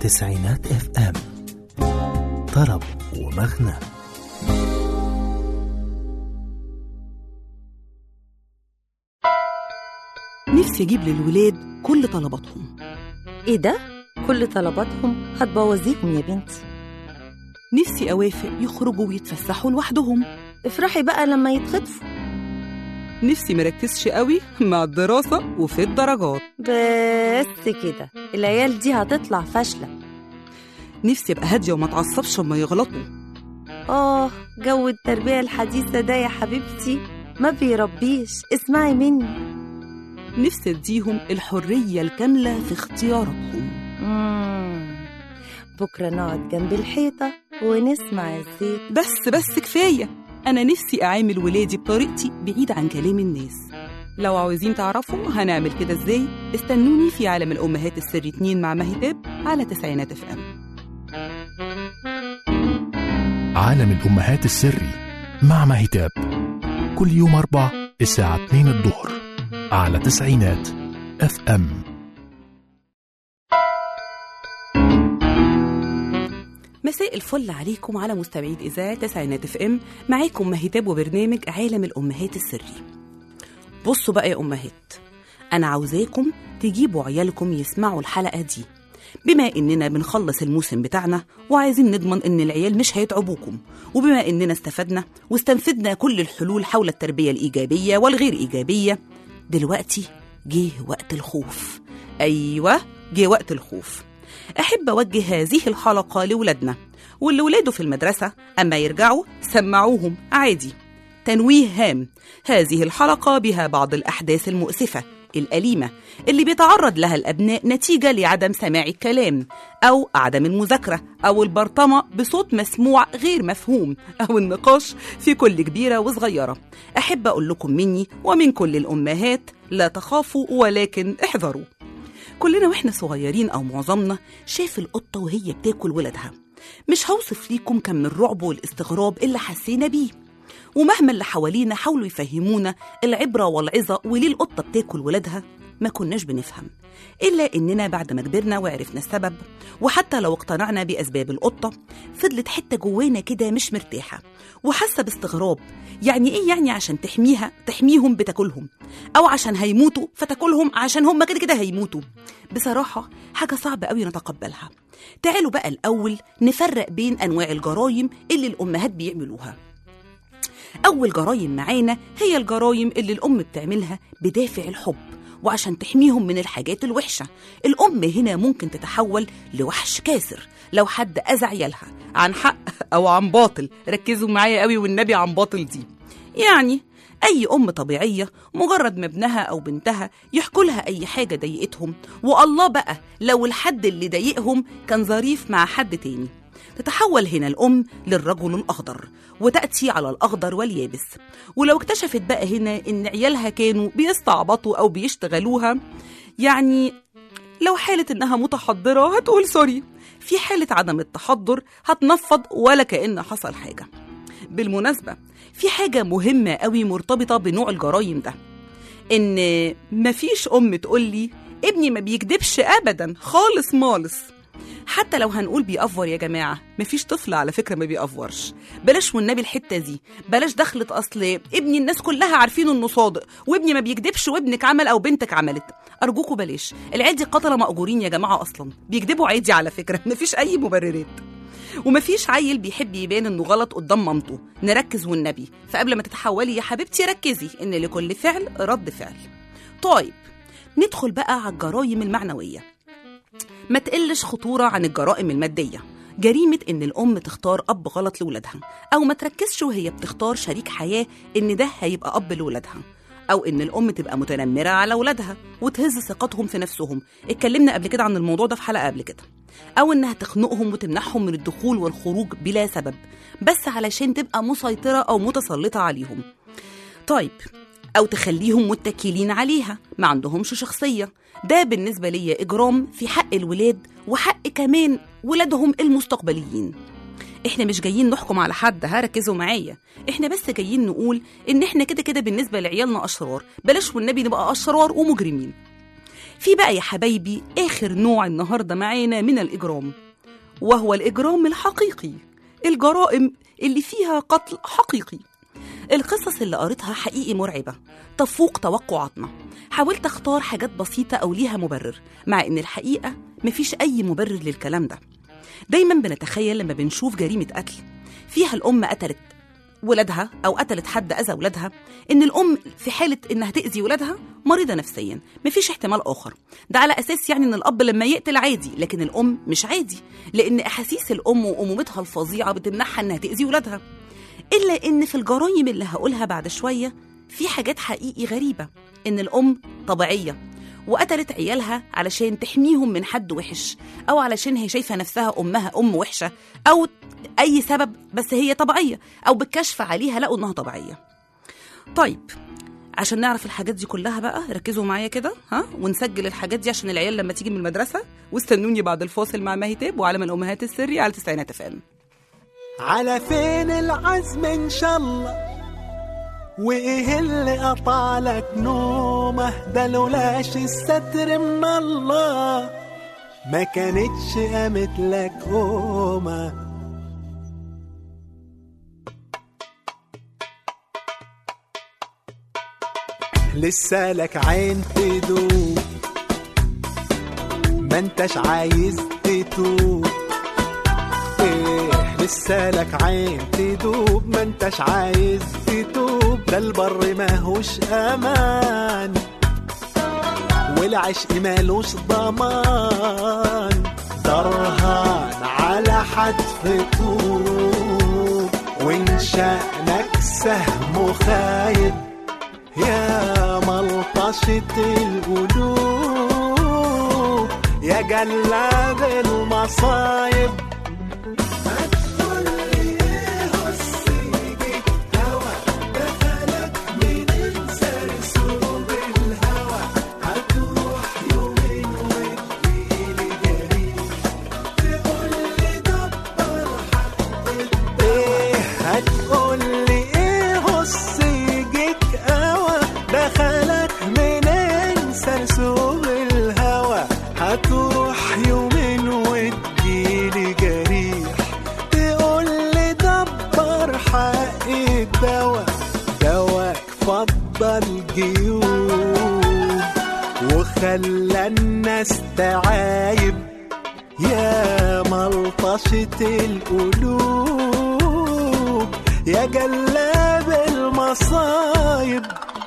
تسعينات اف ام طرب ومغنى نفسي أجيب للولاد كل طلباتهم ايه ده؟ كل طلباتهم هتبوظيهم يا بنتي نفسي أوافق يخرجوا ويتفسحوا لوحدهم افرحي بقى لما يتخطفوا نفسي مركزش قوي مع الدراسة وفي الدرجات بس كده العيال دي هتطلع فاشلة نفسي أبقى هادية وما اتعصبش لما يغلطوا آه جو التربية الحديثة ده يا حبيبتي ما بيربيش اسمعي مني نفسي أديهم الحرية الكاملة في اختياراتهم مم. بكرة نقعد جنب الحيطة ونسمع الزيت بس بس كفاية أنا نفسي أعامل ولادي بطريقتي بعيد عن كلام الناس لو عاوزين تعرفوا هنعمل كده ازاي استنوني في عالم الأمهات السر اتنين مع مهتاب على تسعينات اف ام عالم الأمهات السري مع مهتاب كل يوم أربع الساعة 2 الظهر على تسعينات اف ام مساء الفل عليكم على مستمعين إذاعة تسعينات اف ام معاكم مهتاب وبرنامج عالم الأمهات السري بصوا بقى يا أمهات أنا عاوزاكم تجيبوا عيالكم يسمعوا الحلقة دي بما إننا بنخلص الموسم بتاعنا وعايزين نضمن إن العيال مش هيتعبوكم وبما إننا استفدنا واستنفذنا كل الحلول حول التربية الإيجابية والغير إيجابية دلوقتي جه وقت الخوف أيوة جه وقت الخوف أحب أوجه هذه الحلقة لولادنا واللي ولاده في المدرسة أما يرجعوا سمعوهم عادي تنويه هام هذه الحلقة بها بعض الأحداث المؤسفة الأليمة اللي بيتعرض لها الأبناء نتيجة لعدم سماع الكلام أو عدم المذاكرة أو البرطمة بصوت مسموع غير مفهوم أو النقاش في كل كبيرة وصغيرة أحب أقول لكم مني ومن كل الأمهات لا تخافوا ولكن احذروا كلنا واحنا صغيرين او معظمنا شاف القطه وهي بتاكل ولادها مش هوصف ليكم كم الرعب والاستغراب اللي حسينا بيه ومهما اللي حوالينا حاولوا يفهمونا العبره والعظه وليه القطه بتاكل ولادها ما كناش بنفهم إلا إننا بعد ما كبرنا وعرفنا السبب وحتى لو اقتنعنا بأسباب القطة فضلت حتة جوانا كده مش مرتاحة وحاسة باستغراب يعني إيه يعني عشان تحميها تحميهم بتاكلهم أو عشان هيموتوا فتاكلهم عشان هم كده كده هيموتوا بصراحة حاجة صعبة قوي نتقبلها تعالوا بقى الأول نفرق بين أنواع الجرايم اللي الأمهات بيعملوها أول جرايم معانا هي الجرايم اللي الأم بتعملها بدافع الحب وعشان تحميهم من الحاجات الوحشة الأم هنا ممكن تتحول لوحش كاسر لو حد أذى عيالها عن حق أو عن باطل ركزوا معايا قوي والنبي عن باطل دي يعني أي أم طبيعية مجرد ما ابنها أو بنتها يحكوا لها أي حاجة ضايقتهم والله بقى لو الحد اللي ضايقهم كان ظريف مع حد تاني تتحول هنا الأم للرجل الأخضر وتأتي على الأخضر واليابس ولو اكتشفت بقى هنا إن عيالها كانوا بيستعبطوا أو بيشتغلوها يعني لو حالة إنها متحضرة هتقول سوري في حالة عدم التحضر هتنفض ولا كأن حصل حاجة بالمناسبة في حاجة مهمة قوي مرتبطة بنوع الجرايم ده إن مفيش أم تقولي ابني ما بيكدبش أبدا خالص مالص حتى لو هنقول بيأفور يا جماعة مفيش طفل على فكرة ما بيأفورش بلاش والنبي الحتة دي بلاش دخلت أصل ابني الناس كلها عارفين إنه صادق وابني ما بيكدبش وابنك عمل أو بنتك عملت أرجوكوا بلاش العيال دي قتلة مأجورين يا جماعة أصلا بيكدبوا عادي على فكرة مفيش أي مبررات ومفيش عيل بيحب يبان انه غلط قدام مامته نركز والنبي فقبل ما تتحولي يا حبيبتي ركزي ان لكل فعل رد فعل طيب ندخل بقى على الجرايم المعنويه ما تقلش خطورة عن الجرائم المادية جريمة إن الأم تختار أب غلط لولادها أو ما تركزش وهي بتختار شريك حياة إن ده هيبقى أب لولادها أو إن الأم تبقى متنمرة على ولادها وتهز ثقتهم في نفسهم اتكلمنا قبل كده عن الموضوع ده في حلقة قبل كده أو إنها تخنقهم وتمنعهم من الدخول والخروج بلا سبب بس علشان تبقى مسيطرة أو متسلطة عليهم طيب أو تخليهم متكلين عليها ما عندهمش شخصية ده بالنسبة ليا إجرام في حق الولاد وحق كمان ولادهم المستقبليين احنا مش جايين نحكم على حد ها ركزوا معايا احنا بس جايين نقول ان احنا كده كده بالنسبة لعيالنا أشرار بلاش والنبي نبقى أشرار ومجرمين في بقى يا حبايبي آخر نوع النهاردة معانا من الإجرام وهو الإجرام الحقيقي الجرائم اللي فيها قتل حقيقي القصص اللي قريتها حقيقي مرعبة تفوق توقعاتنا حاولت أختار حاجات بسيطة أو ليها مبرر مع إن الحقيقة مفيش أي مبرر للكلام ده دايما بنتخيل لما بنشوف جريمة قتل فيها الأم قتلت ولادها أو قتلت حد أذى ولادها إن الأم في حالة إنها تأذي ولادها مريضة نفسيا مفيش احتمال آخر ده على أساس يعني إن الأب لما يقتل عادي لكن الأم مش عادي لأن أحاسيس الأم وأمومتها الفظيعة بتمنعها إنها تأذي ولادها إلا إن في الجرايم اللي هقولها بعد شوية في حاجات حقيقي غريبة إن الأم طبيعية وقتلت عيالها علشان تحميهم من حد وحش أو علشان هي شايفة نفسها أمها أم وحشة أو أي سبب بس هي طبيعية أو بالكشف عليها لقوا إنها طبيعية طيب عشان نعرف الحاجات دي كلها بقى ركزوا معايا كده ها ونسجل الحاجات دي عشان العيال لما تيجي من المدرسة واستنوني بعد الفاصل مع ماهيتاب وعالم الأمهات السري على تسعينات اف ام على فين العزم ان شاء الله وايه اللي قطع لك نومه ده لولاش الستر من الله ما كانتش قامت لك قومه لسه لك عين تدوب ما انتش عايز تتوب ايه لسه لك عين تدوب ما انتش عايز تتوب ده البر ماهوش امان والعشق مالوش ضمان درهان على حتف طوب وان شأنك سهم خايب يا ملطشة القلوب يا جلاد المصايب ايه هتقولي ايه هص يجيك قوى دخلك منين سرسوب الهوى هتروح يومين وتجيلي جريح تقولي دبر حق الدوا دواك فضل جيوب وخلى الناس تعايب يا ملطشة القلوب يا جلاب المصايب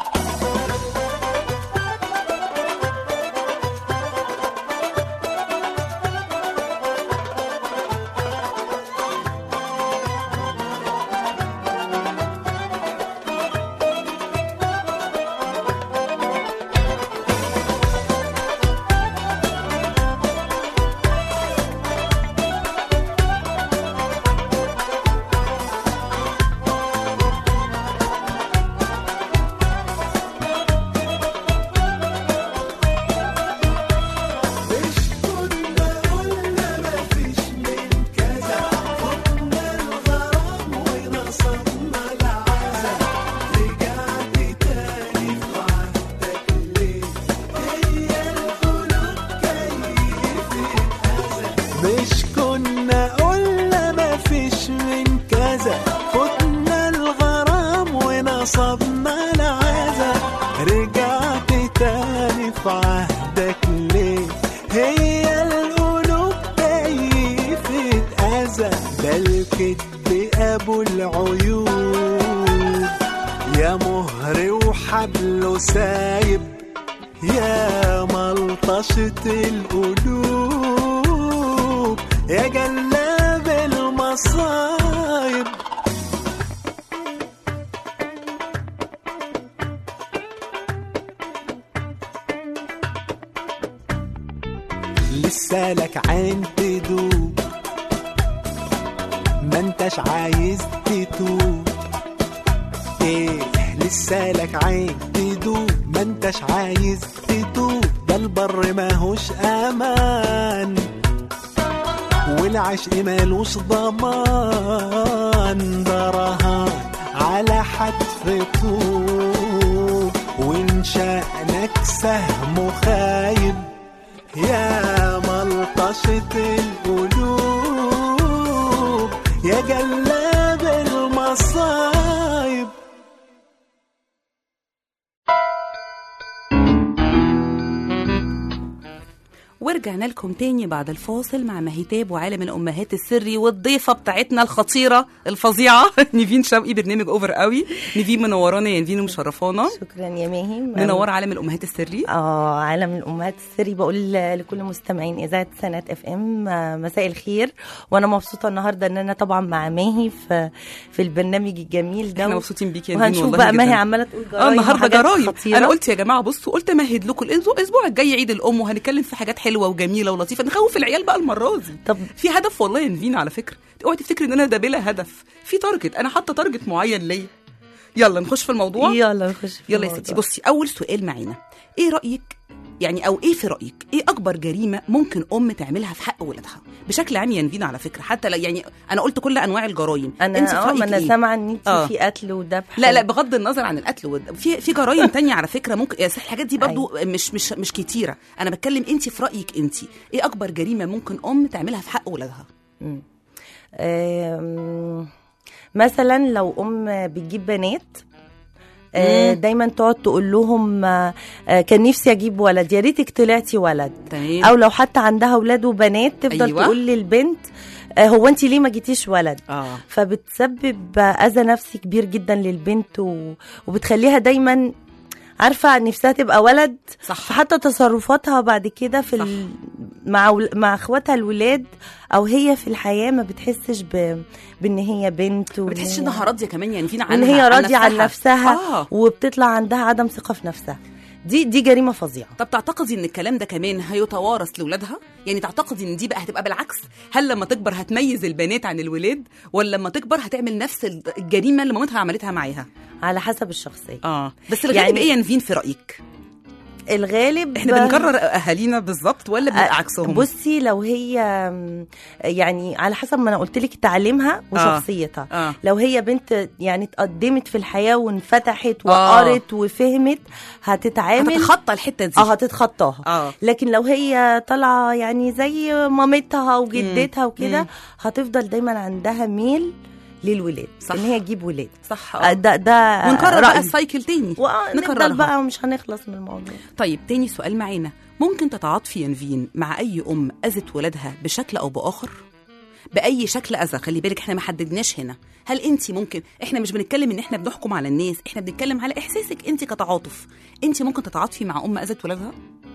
مش كنا قلنا مفيش من كذا فتنا الغرام ونصبنا العزا رجعت تاني في عهدك ليه هي القلوب كيفة أذى ده الكدب أبو العيوب يا مهر وحبله سايب يا ملطشة القلوب يا جلاب المصايب لسه لك عين تدوب ما انتش عايز تتوب ايه لسه لك عين تدوب ما انتش عايز تتوب ده البر ماهوش امان والعشق مالوش ضمان ده رهان على حتف طوب وان شأنك سهم خايب يا ملطشة القلوب يا جلاب المصايب ورجعنا لكم تاني بعد الفاصل مع مهيتاب وعالم الامهات السري والضيفه بتاعتنا الخطيره الفظيعه نيفين شوقي برنامج اوفر قوي نيفين منورانا يا نيفين ومشرفانا شكرا يا ماهي منور عالم الامهات السري اه عالم الامهات السري بقول لكل مستمعين اذاعه سنه اف ام مساء الخير وانا مبسوطه النهارده ان انا طبعا مع ماهي في في البرنامج الجميل ده احنا مبسوطين بيك يا نيفين وهنشوف والله بقى جداً. ماهي عماله تقول اه جرايم النهارده وحاجات جرايم خطيرة. انا قلت يا جماعه بصوا قلت امهد لكم الاسبوع الاسبوع الجاي عيد الام وهنتكلم في حاجات حلوه وجميله ولطيفه نخوف العيال بقى المره دي طب في هدف والله يا نيفين على فكره اوعي تفتكري ان انا ده بلا هدف في تارجت انا حاطه تارجت معين ليا يلا نخش في الموضوع يلا نخش في يلا يا الموضوع. ستي بصي اول سؤال معانا ايه رايك يعني او ايه في رايك ايه اكبر جريمه ممكن ام تعملها في حق ولادها بشكل عام يا نيفين على فكره حتى لا يعني انا قلت كل انواع الجرايم انا انت في اه رايك ما انا إيه؟ سامعه ان انت آه. في قتل وذبح لا لا بغض النظر عن القتل والد- في في جرايم تانية على فكره ممكن يا ستي الحاجات دي برضو مش مش مش كتيره انا بتكلم انت في رايك انت ايه اكبر جريمه ممكن ام تعملها في حق ولادها آم، مثلا لو ام بتجيب بنات آه، مم. دايما تقعد تقول لهم آه، آه، كان نفسي اجيب ولد يا ريتك طلعتي ولد تمام او لو حتى عندها اولاد وبنات تفضل أيوة. أيوة. تقول للبنت آه، هو انت ليه ما جيتيش ولد اه فبتسبب اذى نفسي كبير جدا للبنت و... وبتخليها دايما عارفه نفسها تبقى ولد صح فحتى تصرفاتها بعد كده في صح. ال... مع ول- مع اخواتها الولاد او هي في الحياه ما بتحسش ب... بان هي بنت ما وإن بتحسش هي- انها راضيه كمان يعني فينا ان عنها هي راضيه عن نفسها اه وبتطلع عندها عدم ثقه في نفسها دي دي جريمه فظيعه طب تعتقدي ان الكلام ده كمان هيتوارث لاولادها يعني تعتقدي ان دي بقى هتبقى بالعكس هل لما تكبر هتميز البنات عن الولاد ولا لما تكبر هتعمل نفس الجريمه اللي مامتها عملتها معاها على حسب الشخصيه اه بس الغالب يعني- ايه يا نفين في رايك الغالب احنا بنكرر اهالينا بالظبط ولا بنبقى عكسهم بصي لو هي م، يعني على حسب ما انا قلت لك تعليمها وشخصيتها اه لو هي بنت يعني اتقدمت في الحياه وانفتحت آه. وقرت وفهمت هتتعامل هتتخطى الحته دي اه هتتخطاها اه لكن لو هي طالعه يعني زي مامتها وجدتها مم. وكده هتفضل دايما عندها ميل للولاد صح. ان هي تجيب ولاد صح آه، آه. ده ده ونكرر بقى رأيي. السايكل تاني ونفضل نكررها. بقى ومش هنخلص من الموضوع طيب تاني سؤال معانا ممكن تتعاطفي يا نفين مع اي ام اذت ولادها بشكل او باخر باي شكل اذى خلي بالك احنا ما حددناش هنا هل انت ممكن احنا مش بنتكلم ان احنا بنحكم على الناس احنا بنتكلم على احساسك انت كتعاطف انت ممكن تتعاطفي مع ام اذت ولادها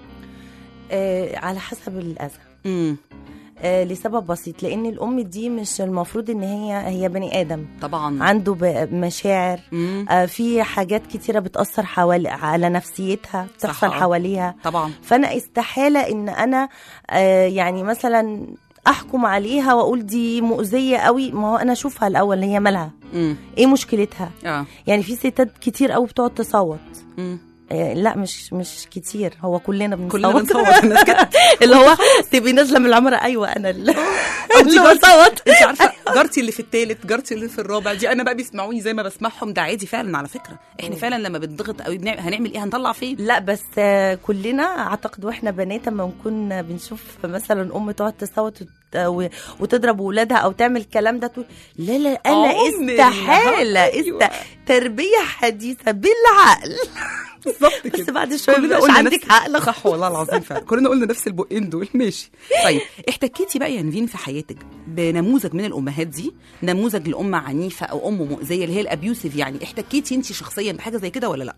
آه على حسب الاذى امم آه لسبب بسيط لان الام دي مش المفروض ان هي هي بني ادم طبعا عنده ب- مشاعر مم. آه في حاجات كتيره بتاثر حوالي على نفسيتها بتحصل آه. حواليها طبعا فانا استحاله ان انا آه يعني مثلا احكم عليها واقول دي مؤذيه قوي ما هو انا اشوفها الاول هي مالها امم ايه مشكلتها اه يعني في ستات كتير قوي بتقعد تصوت مم. آه لا مش مش كتير هو كلنا بنصوت كلنا بنصوت الناس كده اللي هو تبقي نازله من العماره ايوه انا اللي انت اللي جارتي بصوت انت عارفه جارتي اللي في الثالث جارتي اللي في الرابع دي انا بقى بيسمعوني زي ما بسمعهم ده عادي فعلا على فكره احنا فعلا لما بنضغط قوي بنعمل هنعمل ايه هنطلع فين لا بس آه، كلنا اعتقد واحنا بنات اما نكون بنشوف مثلا ام تقعد تصوت وت- و- وتضرب ولادها او تعمل الكلام ده تقول لا لا انا عمري استحاله ما- أيوة. است... تربيه حديثه بالعقل بالظبط بس بعد شويه كلنا مش قلنا عندك نفس- عقل صح والله العظيم فعلا كلنا قلنا نفس البقين دول ماشي طيب احتكيتي بقى يا نفين في حياتك بنموذج من الامهات دي نموذج لام عنيفه او ام مؤذيه اللي هي الابيوسيف يعني احتكيتي انت شخصيا بحاجه زي كده ولا لا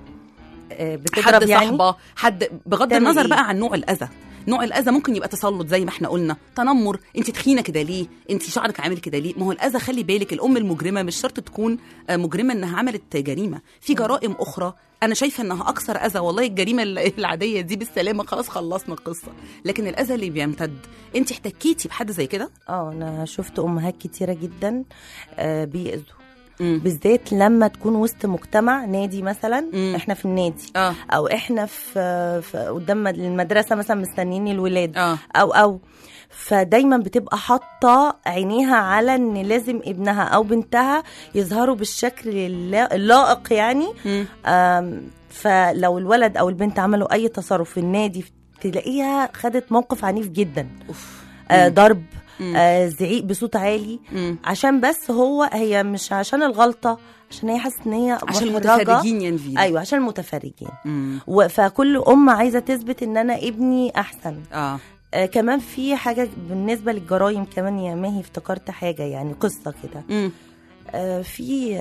آه، بتضرب حد يعني صاحبه حد بغض تعمل النظر إيه؟ بقى عن نوع الاذى نوع الاذى ممكن يبقى تسلط زي ما احنا قلنا تنمر انت تخينه كده ليه انت شعرك عامل كده ليه ما هو الاذى خلي بالك الام المجرمه مش شرط تكون آه، مجرمه انها عملت جريمه في جرائم اخرى انا شايفه انها اكثر اذى والله الجريمه ال- العاديه دي بالسلامه خلاص خلصنا القصه لكن الاذى اللي بيمتد انت احتكيتي بحد زي كده اه انا شفت امهات كتيره جدا آه، بيأذوا امم بالذات لما تكون وسط مجتمع نادي مثلا مم. احنا في النادي اه او احنا في, في قدام المدرسه مثلا مستنيين الولاد اه او او فدايما بتبقى حاطه عينيها على ان لازم ابنها او بنتها يظهروا بالشكل اللا- اللائق يعني مم. آم، فلو الولد او البنت عملوا اي تصرف في النادي تلاقيها خدت موقف عنيف جدا اوف آه ضرب مم. آه زعيق بصوت عالي مم. عشان بس هو هي مش عشان الغلطه عشان هي حاسه ان هي عشان محرجة. المتفرجين ينفين ايوه عشان المتفرجين مم. و- فكل ام عايزه تثبت ان انا ابني احسن اه آه كمان في حاجه بالنسبه للجرايم كمان يا ماهي افتكرت حاجه يعني قصه كده مم. آه في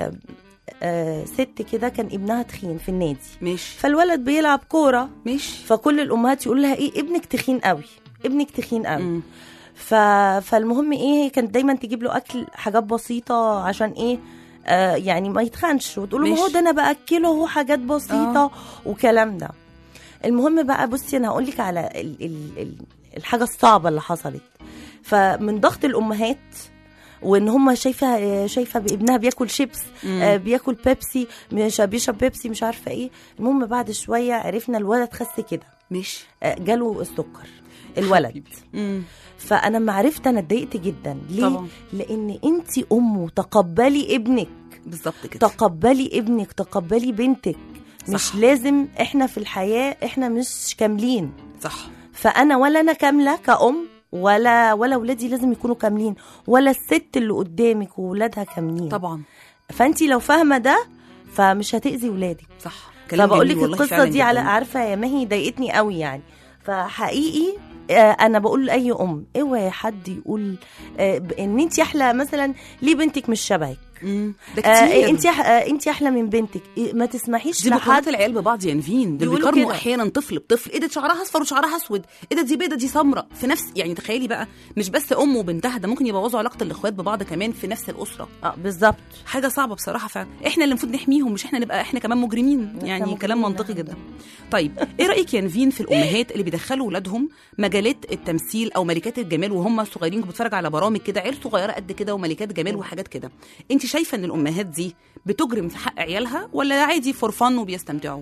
آه ست كده كان ابنها تخين في النادي ماشي فالولد بيلعب كوره ماشي فكل الامهات يقول لها ايه ابنك تخين قوي ابنك تخين قوي مم. ف... فالمهم ايه هي كانت دايما تجيب له اكل حاجات بسيطه عشان ايه آه يعني ما يتخنش وتقول له ما هو ماشي. ده انا باكله هو حاجات بسيطه آه. وكلام ده المهم بقى بصي انا هقول لك على ال... ال... ال... الحاجه الصعبه اللي حصلت فمن ضغط الامهات وان هم شايفه شايفه ابنها بياكل شيبس مم. آه بياكل بيبسي مش بيشرب بيبسي مش عارفه ايه المهم بعد شويه عرفنا الولد خس كده ماشي آه جاله السكر الولد مم. فانا لما عرفت انا اتضايقت جدا ليه طبعا. لان انت ام تقبلي ابنك بالظبط كده تقبلي ابنك تقبلي بنتك مش صح. لازم احنا في الحياه احنا مش كاملين صح فانا ولا انا كامله كأم ولا ولا ولادي لازم يكونوا كاملين ولا الست اللي قدامك وولادها كاملين طبعا فانت لو فاهمه ده فمش هتاذي ولادك صح كلام فبقول جميل لك والله القصه فعلاً دي على جداً. عارفه يا ماهي ضايقتني قوي يعني فحقيقي آه، انا بقول لاي ام اوعي حد يقول آه، ب- ان انت احلى مثلا ليه بنتك مش شبهك مم. ده آه كتير انت آه انت احلى من بنتك إيه، ما تسمحيش دي لحد مقارنات العيال ببعض يا نفين دول يقولوا بيقارنوا كده. احيانا طفل بطفل ايه ده شعرها اصفر وشعرها اسود ايه ده دي بيضه دي سمراء في نفس يعني تخيلي بقى مش بس ام وبنتها ده ممكن يبوظوا علاقه الاخوات ببعض كمان في نفس الاسره اه بالظبط حاجه صعبه بصراحه فعلا احنا اللي المفروض نحميهم مش احنا نبقى احنا كمان مجرمين يعني مجرمين، كلام منطقي نعم. جدا طيب ايه رايك يا نفين في الامهات اللي بيدخلوا ولادهم مجالات التمثيل او ملكات الجمال وهم صغيرين كنت بتفرج على برامج كده عيال صغيره قد كده وملكات جمال وحاجات كده انت شايفه ان الامهات دي بتجرم في حق عيالها ولا عادي فور فن وبيستمتعوا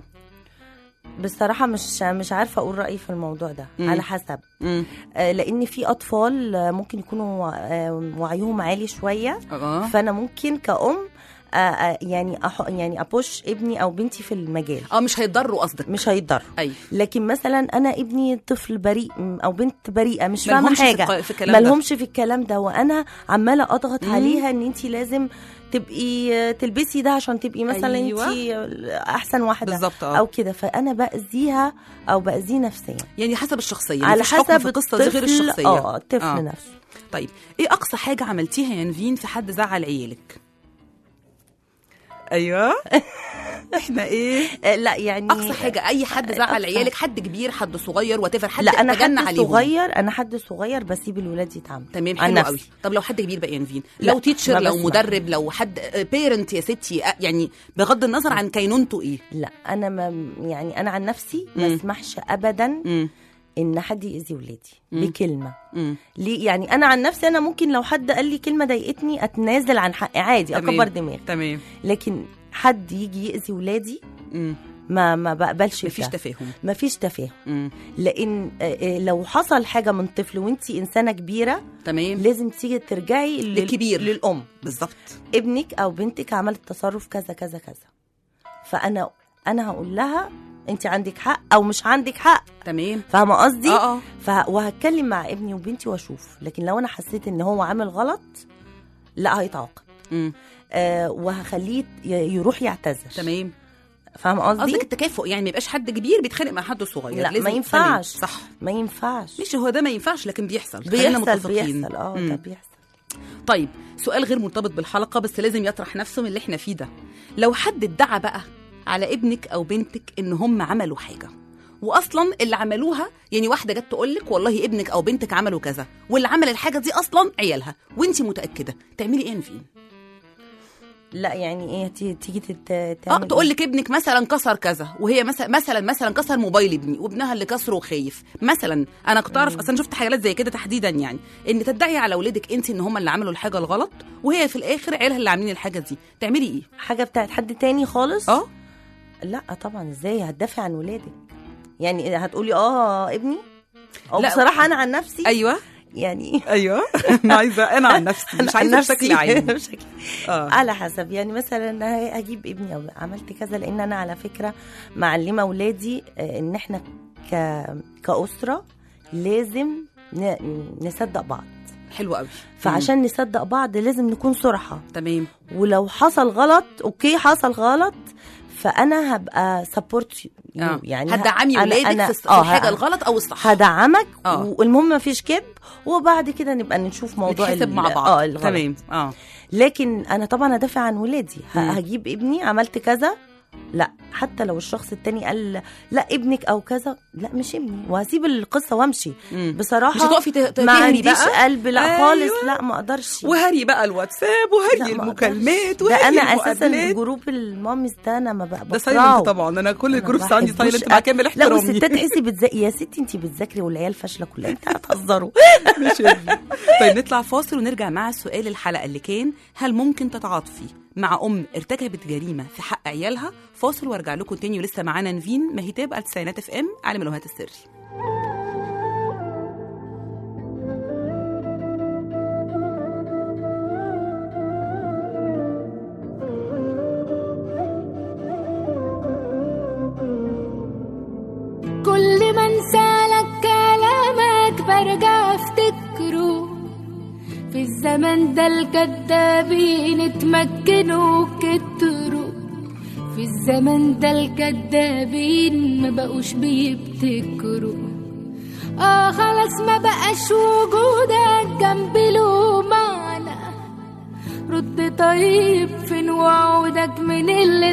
بصراحه مش مش عارفه اقول رايي في الموضوع ده مم. على حسب امم آه لان في اطفال آه، ممكن يكونوا آه، وعيهم عالي شويه اه فانا ممكن كأم آه، آه، يعني أح يعني ابوش ابني او بنتي في المجال اه مش هيتضروا قصدك مش هيتضر ايوه لكن مثلا انا ابني طفل بريء م- او بنت بريئه مش فاهمه ملهمش في حاجه الق- في الكلام ده. ملهمش في الكلام ده وانا عماله اضغط مم. عليها ان انت لازم تبقي تلبسي ده عشان تبقي مثلا أيوة. انت احسن واحده بالظبط اه او كده فانا باذيها او باذيه نفسيا يعني حسب الشخصيه على مفيش حكم حسب في القصه دي غير الطفل- الشخصيه اه الطفل آه. نفسه طيب ايه اقصى حاجه عملتيها يا نفين في حد زعل عيالك ايوه احنا ايه آه، لا يعني اقصى حاجه اي حد زعل أقصى- عيالك حد كبير حد صغير وات حد لا انا تجنى حد عليهم صغير انا حد صغير بسيب الولاد يتعاملوا تمام عن حلو نفسي. قوي طب لو حد كبير بقى يا نفين لا، لو تيتشر ما لو بسمع. مدرب لو حد بيرنت يا ستي آه، يعني بغض النظر عن كينونته ايه لا انا ما يعني انا عن نفسي ما مم. اسمحش ابدا امم ان حد يأذي ولادي مم. بكلمه امم ليه يعني انا عن نفسي انا ممكن لو حد قال لي كلمه ضايقتني اتنازل عن حقي عادي تمام. اكبر دماغي تمام لكن حد يجي يأذي ولادي امم ما ما بقبلش مفيش ده. تفاهم مفيش تفاهم امم لان آه، آه، لو حصل حاجه من طفل وانت انسانه كبيره تمام لازم تيجي ترجعي لل- للكبير. للام بالظبط ابنك او بنتك عملت تصرف كذا كذا كذا فانا انا هقول لها انت عندك حق او مش عندك حق تمام فاهمه قصدي اه اه ف... وهتكلم مع ابني وبنتي واشوف لكن لو انا حسيت ان هو عامل غلط لا هيتعاقب امم آه وهخليه ي- يروح يعتذر تمام فاهمه قصدي قصدك التكافؤ يعني ما يبقاش حد كبير بيتخانق مع حد صغير لا، ما لازم- ينفعش. تمام، صح ما ينفعش مش هو ده ما ينفعش لكن بيحصل خلينا بيحصل متفقين. بيحصل اه مم. ده بيحصل طيب سؤال غير مرتبط بالحلقه بس لازم يطرح نفسه من اللي احنا فيه ده لو حد ادعى بقى على ابنك او بنتك ان هم عملوا حاجه واصلا اللي عملوها يعني واحده جت تقول لك والله ابنك او بنتك عملوا كذا واللي عمل الحاجه دي اصلا عيالها وانت متاكده تعملي ايه يا نفين لا يعني ايه تي- تيجي تت... اه تعمل تقول إيه؟ لك ابنك مثلا كسر كذا وهي مثلا مثلا مثلا كسر موبايل ابني وابنها اللي كسره خايف مثلا انا كنت اعرف اصلا شفت حاجات زي كده تحديدا يعني ان تدعي على اولادك انت ان هم اللي عملوا الحاجه الغلط وهي في الاخر عيالها اللي عاملين الحاجه دي تعملي ايه حاجه بتاعت حد تاني خالص اه لا طبعا ازاي هتدافع عن ولادك يعني هتقولي اه ابني او لا. بصراحه انا عن نفسي ايوه يعني ايوه انا عايزه انا عن نفسي مش عايزه بشكل عام بشكل اه على حسب يعني مثلا هجيب ابني او عملت كذا لان انا على فكره معلمه اولادي آه، ان احنا ك... كاسره لازم ن... نصدق بعض حلو قوي فعشان نصدق بعض لازم نكون صراحه تمام ولو حصل غلط اوكي حصل غلط فانا هبقى سبورت آه. يعني هتدعمي أنا- ولادك أنا- في الس- في آه، الحاجه ه- الغلط او الصح هدعمك آه. والمهم ما فيش كذب وبعد كده نبقى نشوف موضوع نتحسب ال- مع بعض اه الغلط. تمام اه لكن انا طبعا هدافع عن ولادي ه- مم. هجيب ابني عملت كذا لا حتى لو الشخص التاني قال لا ابنك او كذا لا مش ابني وهسيب القصه وامشي مم. بصراحه مش هتقفي ته- ته- ما تهري عنديش بقى قلب لا أيوة. خالص لا ما اقدرش وهري بقى الواتساب لا، وهري ما المكالمات أقدرش. وهري ده انا اساسا المقابلات. جروب الماميز ده انا ما بقى ده سايلنت طبعا انا كل الجروبس عندي سايلنت مع كامل لا احترامي والستات تحسي بتذاكري يا ستي انت بتذاكري والعيال فاشله كلها انت هتهزروا مش ابني. طيب نطلع فاصل ونرجع مع سؤال الحلقه اللي كان هل ممكن تتعاطفي مع ام ارتكبت جريمه في حق عيالها فاصل وارجع لكم تاني ولسه معانا نفين مهيتاب على التسعينات اف ام عالم الوهات السري كل ما انسالك كلامك برجع افتكره في الزمن ده الكدابين اتمكنوا وكتروا في الزمن ده الكدابين ما بقوش بيبتكروا اه خلاص ما بقاش وجودك جنبي له معنى رد طيب فين وعودك من اللي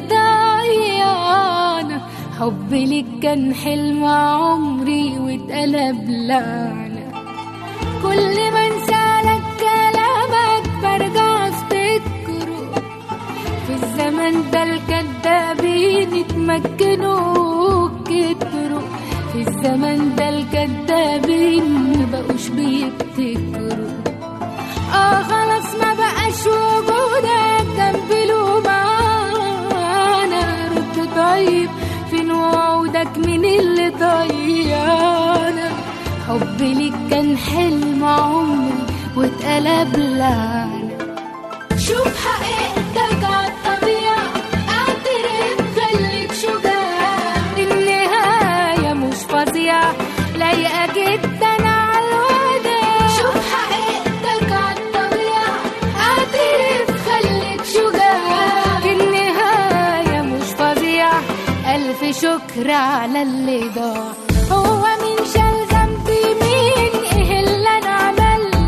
ضيعنا حبي ليك كان حلم عمري واتقلب لعنة كل ما انسالك كلامك برجع افتكره في الزمن ده الكدابين اتمكنوا وكتروا في الزمن ده الكدابين مبقوش بيبتكروا اه خلاص ما بقاش وجودك جنبي له معانا رد طيب فين وعودك من اللي ضيعنا حبي ليك كان حلم عمري واتقلب لعنة شوف حقيقتك عالطبيعة اعترف خليك شجاع النهاية مش فظيعة لايقة جدا عالوداع شوف حقيقتك عالطبيعة اعترف خليك شجاع النهاية مش فظيعة ألف شكر على اللي ضاع هو مين شال ذنبي مين ايه اللي انا عملته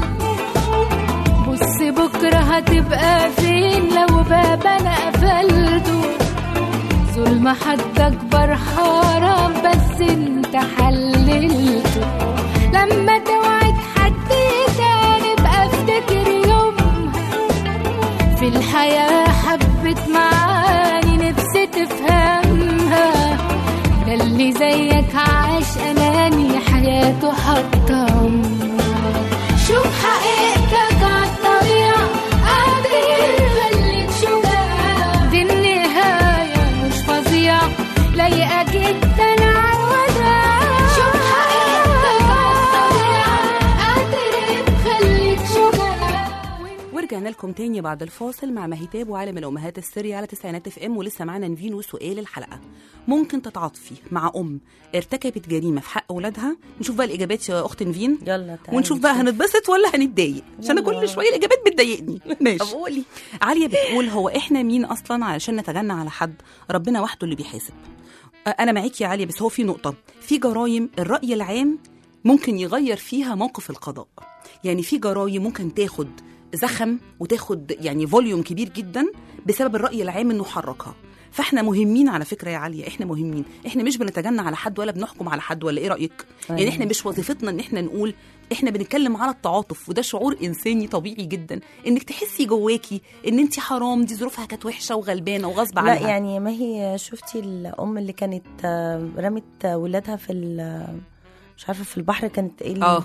بص بكرة هتبقى فين لو باب انا قفلته ظلم حد اكبر حرام بس انت حللته لما توعد حد تاني بقى افتكر يومها في الحياة حبت معاني نفسي تفهمها ده اللي زيك عاش أناني حياته حتى عمرها شوف حقيقتك عالطبيعة قادر خليك شجاع دي النهاية مش فظيعة لايقة جدا عالوداع شوف حقيقتك عالطبيعة قادر خليك شجاع ورجعنا لكم تاني بعد الفاصل مع مهيتاب وعالم الامهات السري على تسعينات اف ام ولسه معانا نفين وسؤال الحلقه ممكن تتعاطفي مع ام ارتكبت جريمه في حق اولادها نشوف بقى الاجابات يا اخت نفين يلا تعالي ونشوف بقى نشوف. هنتبسط ولا هنتضايق عشان أنا يلا. كل شويه الاجابات بتضايقني ماشي طب قولي عاليه بتقول هو احنا مين اصلا علشان نتجنى على حد ربنا وحده اللي بيحاسب أ- انا معاكي يا عاليه بس هو في نقطه في جرايم الراي العام ممكن يغير فيها موقف القضاء يعني في جرايم ممكن تاخد زخم وتاخد يعني فوليوم كبير جدا بسبب الراي العام انه حركها فاحنا مهمين على فكره يا عاليه احنا مهمين احنا مش بنتجنى على حد ولا بنحكم على حد ولا ايه رايك يعني أيوة. احنا مش وظيفتنا ان احنا نقول احنا بنتكلم على التعاطف وده شعور انساني طبيعي جدا انك تحسي جواكي ان انت حرام دي ظروفها كانت وحشه وغلبانه وغصب عنها لا يعني ما هي شفتي الام اللي كانت آه، رمت ولادها في ال- مش عارفه في البحر كانت ايه ال- اه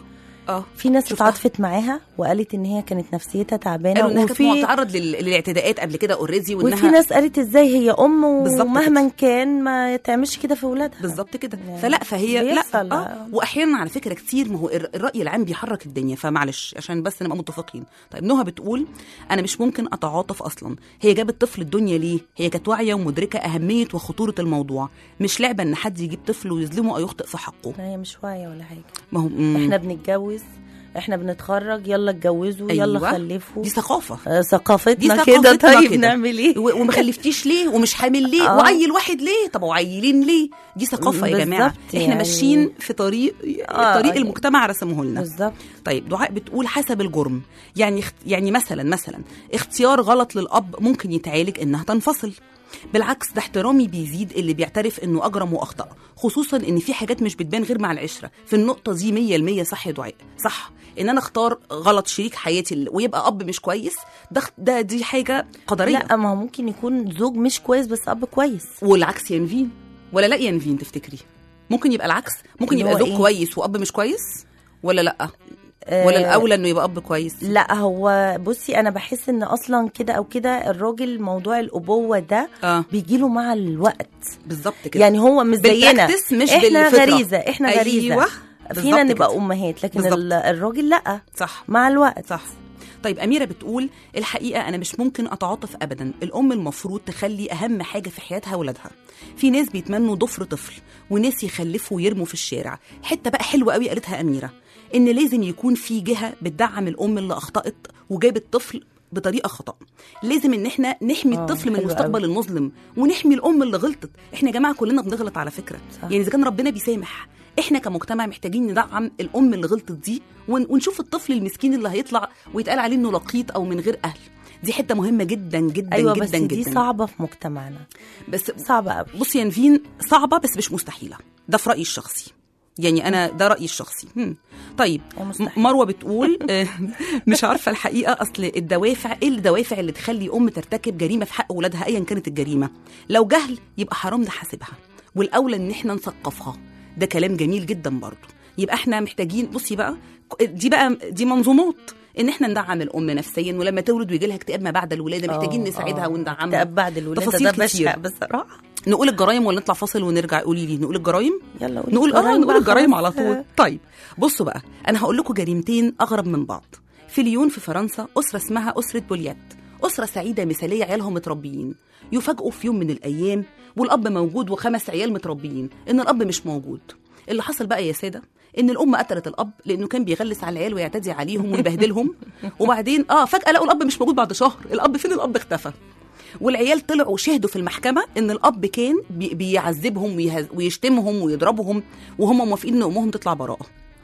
اه في ناس شفتها. اتعاطفت معاها وقالت ان هي كانت نفسيتها تعبانه قالوا انها كانت وفي متعرض لل- للاعتداءات قبل كده اوريدي وفي وانها ناس قالت ازاي هي ام بالظبط ومهما كان ما تعملش كده في اولادها بالظبط كده يعني فلا فهي لا بيحصل. آه. واحيانا على فكره كتير ما هو الر- الراي العام بيحرك الدنيا فمعلش عشان بس نبقى متفقين طيب نهى بتقول انا مش ممكن اتعاطف اصلا هي جابت طفل الدنيا ليه هي كانت واعيه ومدركه اهميه وخطوره الموضوع مش لعبه ان حد يجيب طفل ويظلمه او يخطئ في حقه هي مش واعيه ولا حاجه ما هو مم. احنا بنتجوز احنا بنتخرج يلا اتجوزوا يلا أيوة. خلفوا دي ثقافه آه، ثقافتنا دي كده ثقافتنا طيب كده. نعمل ايه و- وما خلفتيش ليه ومش حامل ليه آه. وعيل واحد ليه طب وعيلين ليه دي ثقافه يا جماعه بالظبط احنا يعني. ماشيين في طريق آه، طريق يعني. المجتمع رسمه لنا بالظبط طيب دعاء بتقول حسب الجرم يعني اخت... يعني مثلا مثلا اختيار غلط للاب ممكن يتعالج انها تنفصل بالعكس ده احترامي بيزيد اللي بيعترف انه اجرم واخطا خصوصا ان في حاجات مش بتبان غير مع العشره في النقطه دي 100% صح يا دعاء صح ان انا اختار غلط شريك حياتي ال- ويبقى اب مش كويس ده ده دي حاجه قدريه لا ما هو ممكن يكون زوج مش كويس بس اب كويس والعكس ينفين ولا لا ينفين تفتكري ممكن يبقى العكس ممكن اللي يبقى هو زوج إيه؟ كويس واب مش كويس ولا لا ولا آه، الاولى انه يبقى اب كويس لا هو بصي انا بحس ان اصلا كده او كده الراجل موضوع الابوه ده اه بيجيله مع الوقت بالظبط كده يعني هو مش زينا بالبراكتس مش احنا بالفطرة. غريزه احنا غريزه أيوة، فينا بالظبط نبقى كده. امهات لكن بالظبط. ال- الراجل لا صح مع الوقت صح طيب أميرة بتقول الحقيقة أنا مش ممكن أتعاطف أبدا الأم المفروض تخلي أهم حاجة في حياتها ولادها في ناس بيتمنوا ضفر طفل وناس يخلفوا ويرموا في الشارع حتة بقى حلوة قوي قالتها أميرة إن لازم يكون في جهة بتدعم الأم اللي أخطأت وجابت طفل بطريقه خطا لازم ان احنا نحمي آه، الطفل من حلو المستقبل قوي. المظلم ونحمي الام اللي غلطت احنا يا جماعه كلنا بنغلط على فكره صح. يعني اذا كان ربنا بيسامح احنا كمجتمع محتاجين ندعم الام اللي غلطت دي ون- ونشوف الطفل المسكين اللي هيطلع ويتقال عليه انه لقيط او من غير اهل دي حته مهمه جدا جدا ايوه جدا بس دي جدا صعبه في مجتمعنا بس صعبه قوي بصي يا نفين صعبه بس مش مستحيله ده في رايي الشخصي يعني انا ده رايي الشخصي هم. طيب هي مستحيل. م- مروه بتقول آه، مش عارفه الحقيقه اصل الدوافع ايه الدوافع اللي تخلي ام ترتكب جريمه في حق اولادها ايا كانت الجريمه لو جهل يبقى حرام نحاسبها والاولى ان احنا نثقفها ده كلام جميل جدا برضو يبقى احنا محتاجين بصي بقى دي بقى دي منظومات ان احنا ندعم الام نفسيا ولما تولد ويجي لها اكتئاب ما بعد الولاده محتاجين آه، نساعدها آه. وندعمها اكتئاب بعد الولاده تفاصيل ده بشع كتير. بصراحه نقول الجرايم ولا نطلع فاصل ونرجع قولي لي نقول الجرايم يلا قولي نقول اه الجرايم نقول بقى الجرايم خلاص. على طول طيب بصوا بقى انا هقول لكم جريمتين اغرب من بعض في ليون في فرنسا اسره اسمها اسره بوليات اسره سعيده مثاليه عيالهم متربيين يفاجئوا في يوم من الايام والاب موجود وخمس عيال متربيين ان الاب مش موجود اللي حصل بقى يا ساده ان الام قتلت الاب لانه كان بيغلس على العيال ويعتدي عليهم ويبهدلهم وبعدين اه فجاه لقوا الاب مش موجود بعد شهر الاب فين الاب اختفى والعيال طلعوا شهدوا في المحكمه ان الاب كان بي- بيعذبهم ويهز- ويشتمهم ويضربهم وهم موافقين ان امهم تطلع براءه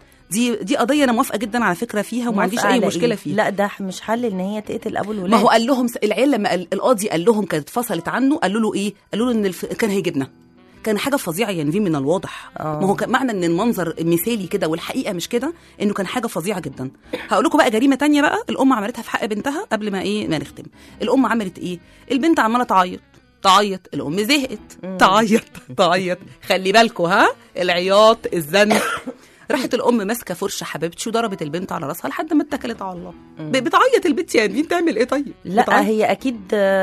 دي دي قضيه انا موافقه جدا على فكره فيها وما عنديش موافقة اي على مشكله إيه؟ فيها لا ده مش حل ان هي تقتل ابو الولاد ما هو قال لهم العيال لما قال القاضي قال لهم كانت اتفصلت عنه قالوا له ايه قالوا له ان الف... كان هيجيبنا كان حاجه فظيعه يعني في من الواضح آه. ما هو كان معنى ان المنظر مثالي كده والحقيقه مش كده انه كان حاجه فظيعه جدا هقول لكم بقى جريمه تانية بقى الام عملتها في حق بنتها قبل ما ايه ما نختم الام عملت ايه البنت عماله تعيط تعيط الام زهقت تعيط تعيط خلي بالكوا ها العياط الزن راحت الام ماسكه فرشه حبيبتي وضربت البنت على راسها لحد ما اتكلت على الله ب- بتعيط البنت يعني مين تعمل ايه طيب لا بتعيط. هي اكيد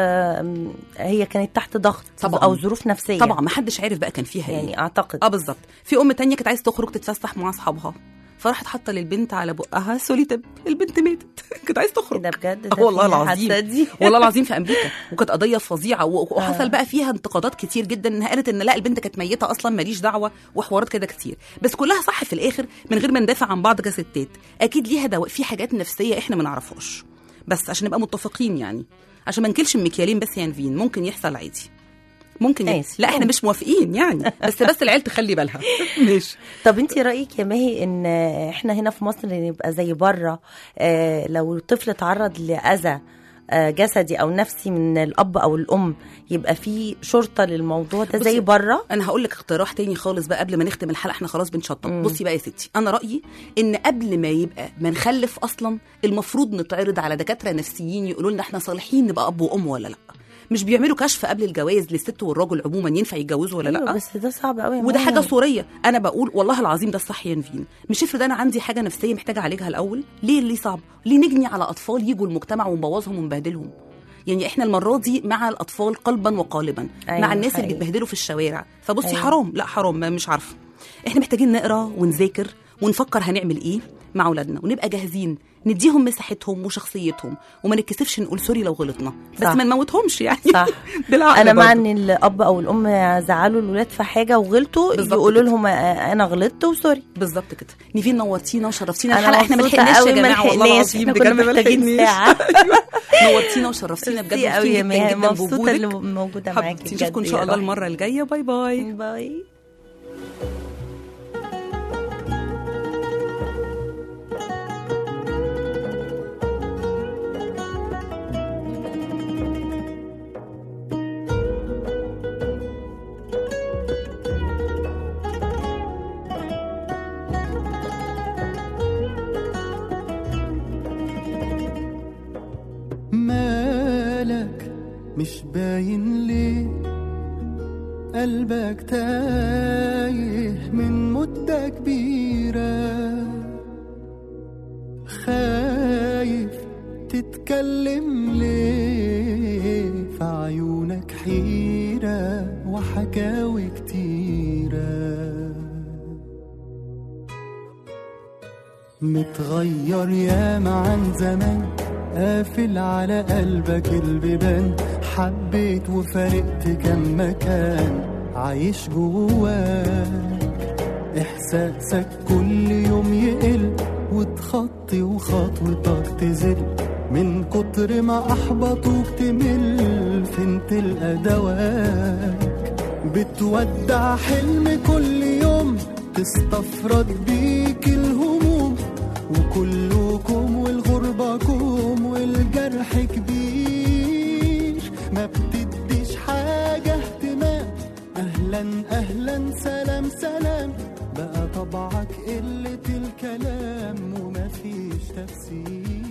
آه، هي كانت تحت ضغط طبعاً. او ظروف نفسيه طبعا ما حدش عارف بقى كان فيها ايه يعني اعتقد اه بالظبط في ام تانية كانت عايزه تخرج تتفسح مع اصحابها فراحت حاطه للبنت على بقها سوليتب البنت ماتت كانت عايزه تخرج ده بجد آه ده والله فيها العظيم حادثة دي والله العظيم في امريكا وكانت قضيه فظيعه و- وحصل بقى فيها انتقادات كتير جدا انها قالت ان لا البنت كانت ميته اصلا ماليش دعوه وحوارات كده كتير بس كلها صح في الاخر من غير ما ندافع عن بعض كستات اكيد ليها دواء في حاجات نفسيه احنا ما نعرفهاش بس عشان نبقى متفقين يعني عشان ما نكلش المكيالين بس يا نفين ممكن يحصل عادي ممكن ي... ماشي. لا احنا مش موافقين يعني بس بس العيال تخلي بالها ماشي طب انت رايك يا ماهي ان احنا هنا في مصر نبقى زي بره آه، لو طفل اتعرض لاذى آه، جسدي او نفسي من الاب او الام يبقى في شرطه للموضوع ده بصي، زي بره انا هقول لك اقتراح تاني خالص بقى قبل ما نختم الحلقه احنا خلاص بنشطب بصي بقى يا ستي انا رايي ان قبل ما يبقى ما نخلف اصلا المفروض نتعرض على دكاتره نفسيين يقولوا لنا احنا صالحين نبقى اب وام ولا لا مش بيعملوا كشف قبل الجواز للست والراجل عموما ينفع يتجوزوا ولا أيوة لا بس ده صعب قوي يا وده ماما. حاجه صوريه انا بقول والله العظيم ده الصح يا نفين مش افرض انا عندي حاجه نفسيه محتاجه اعالجها الاول ليه اللي صعب ليه نجني على اطفال يجوا المجتمع ونبوظهم ونبهدلهم يعني احنا المره دي مع الاطفال قلبا وقالبا أيوة، مع الناس اللي حقيقي. بيتبهدلوا في الشوارع فبصي أيوة. حرام لا حرام ما مش عارفه احنا محتاجين نقرا ونذاكر ونفكر هنعمل ايه مع اولادنا ونبقى جاهزين نديهم مساحتهم وشخصيتهم وما نتكسفش نقول سوري لو غلطنا بس صح. ما نموتهمش يعني صح بالعقل انا مع برضه. ان الاب او الام زعلوا الولاد في حاجه وغلطوا بالظبط يقولوا كده. لهم آه، انا غلطت وسوري بالظبط كده نيفين نورتينا وشرفتينا أنا الحلقه احنا ما مبسوطة لحقناش قوي، يا ما جماعه والله لحقناش. العظيم إحنا بجد كنا ما محتاجين لحقناش. ساعة. أيوة. نورتينا وشرفتينا بجد ميرسي قوي يا مبسوطين جدا ميها جدا مبسوطه بوجودك اللي موجوده معاكي حبيبتي نشوفكم ان بجد شاء يا الله روحي. المره الجايه باي باي باي مالك مش باين ليه قلبك تايه من مدة كبيرة خايف تتكلم ليه في عيونك حيرة وحكاوي كتيرة متغير ياما عن زمان قافل على قلبك البيبان حبيت وفارقت كم مكان عايش جواك احساسك كل يوم يقل وتخطي وخطوتك تزل من كتر ما احبطوك تمل فين تلقى دواك بتودع حلم كل يوم تستفرد بيك الهموم وكلكم والغربة كوم والجرح كبير ما بتديش حاجة اهتمام أهلا أهلا سلام سلام بقى طبعك قلة الكلام ومفيش تفسير